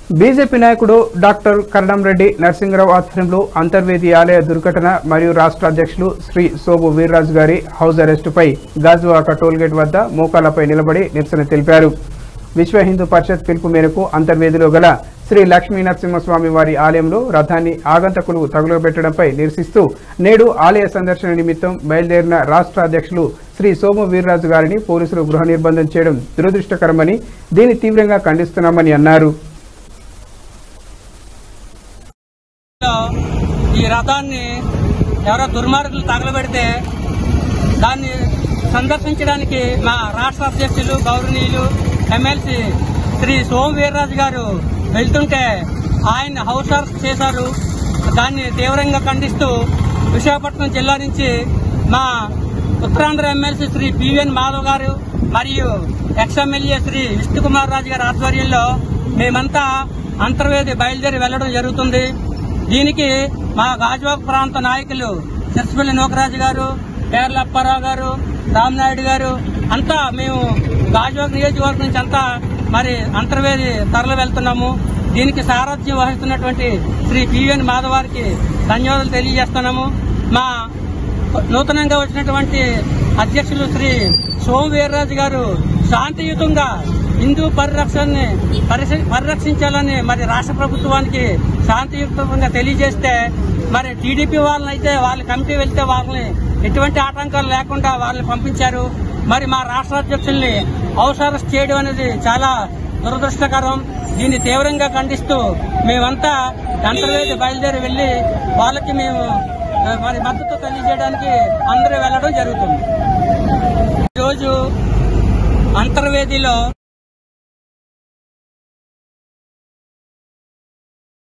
BJP నాయకుడు doctor Karanam Reddy Narasimharao ఆధ్వర్యంలో అంతర్వేది ఆలయ దుర్ఘటన మరియు రాష్ట్ర అధ్యక్షులు శ్రీ సోము వీర్రాజు గారి హౌస్ అరెస్టుపై గాజువాక టోల్గేట్ వద్ద మోకాలపై నిలబడి నిరసన తెలిపారు విశ్వ హిందూ పరిషత్ పిలుపు మేరకు అంతర్వేదిలో గల శ్రీ లక్ష్మీ నరసింహస్వామి వారి ఆలయంలో రథాన్ని ఆగంతకులు తగులబెట్టడంపై నిరసిస్తూ నేడు ఆలయ సందర్శన నిమిత్తం బయలుదేరిన రాష్ట్ర అధ్యక్షులు శ్రీ సోము వీర్రాజు గారిని పోలీసులు గృహ నిర్బంధం చేయడం దురదృష్టకరమని దీన్ని తీవ్రంగా ఖండిస్తున్నామని అన్నారు లో ఈ రథాన్ని ఎవరో దుర్మార్గులు తగలబెడితే దాన్ని సందర్శించడానికి మా రాష్ట్ర అధ్యక్షులు గౌరవనీయులు ఎమ్మెల్సీ శ్రీ సోమ వీర్రాజు గారు వెళ్తుంటే ఆయన హౌస్ అరెస్ట్ చేశారు దాన్ని తీవ్రంగా ఖండిస్తూ విశాఖపట్నం జిల్లా నుంచి మా ఉత్తరాంధ్ర ఎమ్మెల్సీ శ్రీ పివిఎన్ మాధవ్ గారు మరియు ఎక్స్ ఎమ్మెల్యే శ్రీ విష్ణుకుమార్ రాజు గారి ఆధ్వర్యంలో మేమంతా అంతర్వేది బయలుదేరి వెళ్లడం జరుగుతుంది దీనికి మా గాజువాక ప్రాంత నాయకులు చర్చిపల్లి నూకరాజు గారు పేర్ల అప్పారావు గారు రామనాయుడు గారు అంతా మేము గాజువాక నియోజకవర్గం నుంచి అంతా మరి అంతర్వేది తరలి వెళ్తున్నాము దీనికి సారథ్యం వహిస్తున్నటువంటి శ్రీ పివిఎన్ మాధవ్ గారికి ధన్యవాదాలు తెలియజేస్తున్నాము మా నూతనంగా వచ్చినటువంటి అధ్యక్షులు శ్రీ సోము వీర్రాజు గారు శాంతియుతంగా హిందూ పరిరక్షణని పరిశ- పరిరక్షించాలని మరి రాష్ట్ర ప్రభుత్వానికి శాంతియుతంగా తెలియజేస్తే మరి టీడీపీ వాళ్ళని అయితే వాళ్ళ కమిటీ వెళ్తే వాళ్ళని ఎటువంటి ఆటంకాలు లేకుండా వాళ్ళని పంపించారు మరి మా రాష్ట్ర అధ్యక్షుల్ని హౌస్ అరెస్ట్ చేయడం అనేది చాలా దురదృష్టకరం దీన్ని తీవ్రంగా ఖండిస్తూ మేమంతా అంతర్వేది బయలుదేరి వెళ్లి వాళ్ళకి మేము ఆ, మరి మద్దతు తెలియజేయడానికి అందరూ వెళ్లడం జరుగుతుంది ఈరోజు అంతర్వేదిలో